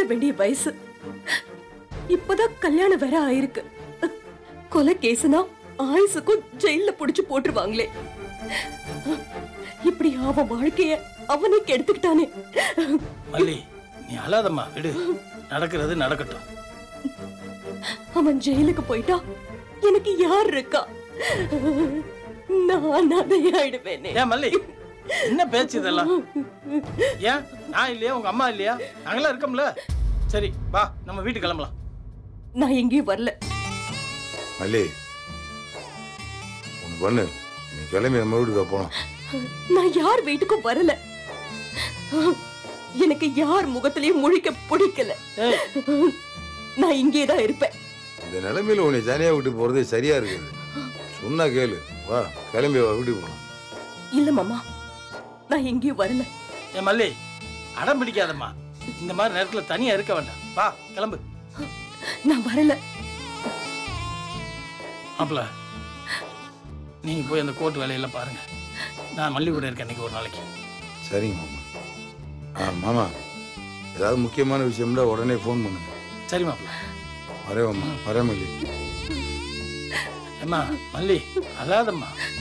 வேண்டிய வயசு இப்பதான் கல்யாணம் வேற ஆயிருக்கு கொலை கேசுனா ஆயுசுக்கும் ஜெயில புடிச்சு போட்டுருவாங்களே இப்படி அவன் வாழ்க்கைய அவனே கெடுத்துக்கிட்டானே மல்லி நீ அழாதம்மா விடு நடக்கிறது நடக்கட்டும் அவன் ஜெயிலுக்கு போயிட்டா எனக்கு யார் இருக்கா நான் அதையாயிடுவேனே ஏன் மல்லி என்ன பேச்சு இதெல்லாம் ஏன் நான் இல்லையா உங்க அம்மா இல்லையா நாங்களாம் இருக்கோம்ல சரி வா நம்ம வீட்டுக்கு கிளம்பலாம் நான் எங்கேயும் வரல மல்லி ஒன்று பண்ணு நீ கிளம்பி நம்ம வீட்டுக்கு போனோம் நான் யார் வீட்டுக்கும் வரல எனக்கு யார் முகத்திலயும் முழிக்க பிடிக்கல ஏய் நான் இங்கே தான் இருப்பேன் இந்த நிலைமையில உன்னை தனியாக விட்டு போகிறதே சரியா இருக்குது சொன்னா கேளு வா கிளம்பி வா வீட்டுக்கு போனோம் இல்ல மாமா நான் எங்கேயும் வரல ஏன் மல்லி அடம் பிடிக்காதம்மா இந்த மாதிரி நேரத்துல தனியா இருக்க வேண்டாம் வா கிளம்பு நான் வரல மாப்பிள நீங்க போய் அந்த கோர்ட் வேலையெல்லாம் பாருங்க நான் மல்லி கூட இருக்கேன் இன்னைக்கு ஒரு நாளைக்கு சரிங்க மாமா ஆ மாமா ஏதாவது முக்கியமான விஷயம்னா உடனே ஃபோன் பண்ணுங்க சரி மாப்பிள வரேன் மாமா வரேன் மல்லி அம்மா மல்லி அழாதம்மா